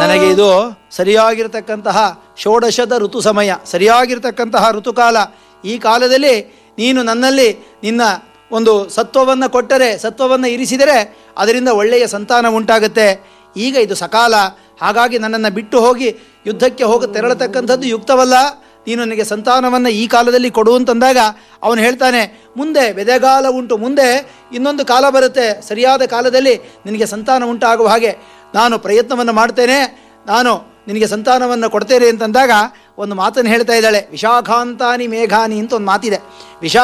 ನನಗೆ ಇದು ಸರಿಯಾಗಿರ್ತಕ್ಕಂತಹ ಷೋಡಶದ ಋತು ಸಮಯ ಸರಿಯಾಗಿರ್ತಕ್ಕಂತಹ ಋತುಕಾಲ ಈ ಕಾಲದಲ್ಲಿ ನೀನು ನನ್ನಲ್ಲಿ ನಿನ್ನ ಒಂದು ಸತ್ವವನ್ನು ಕೊಟ್ಟರೆ ಸತ್ವವನ್ನು ಇರಿಸಿದರೆ ಅದರಿಂದ ಒಳ್ಳೆಯ ಸಂತಾನ ಉಂಟಾಗುತ್ತೆ ಈಗ ಇದು ಸಕಾಲ ಹಾಗಾಗಿ ನನ್ನನ್ನು ಬಿಟ್ಟು ಹೋಗಿ ಯುದ್ಧಕ್ಕೆ ಹೋಗಿ ತೆರಳತಕ್ಕಂಥದ್ದು ಯುಕ್ತವಲ್ಲ ನೀನು ನನಗೆ ಸಂತಾನವನ್ನು ಈ ಕಾಲದಲ್ಲಿ ಕೊಡು ಅಂತಂದಾಗ ಅವನು ಹೇಳ್ತಾನೆ ಮುಂದೆ ಬೆದೆಗಾಲ ಉಂಟು ಮುಂದೆ ಇನ್ನೊಂದು ಕಾಲ ಬರುತ್ತೆ ಸರಿಯಾದ ಕಾಲದಲ್ಲಿ ನಿನಗೆ ಸಂತಾನ ಉಂಟಾಗುವ ಹಾಗೆ ನಾನು ಪ್ರಯತ್ನವನ್ನು ಮಾಡ್ತೇನೆ ನಾನು ನಿನಗೆ ಸಂತಾನವನ್ನು ಕೊಡ್ತೇನೆ ಅಂತಂದಾಗ ಒಂದು ಮಾತನ್ನು ಹೇಳ್ತಾ ಇದ್ದಾಳೆ ವಿಶಾಖಾಂತಾನಿ ಮೇಘಾನಿ ಅಂತ ಒಂದು ಮಾತಿದೆ ವಿಶಾ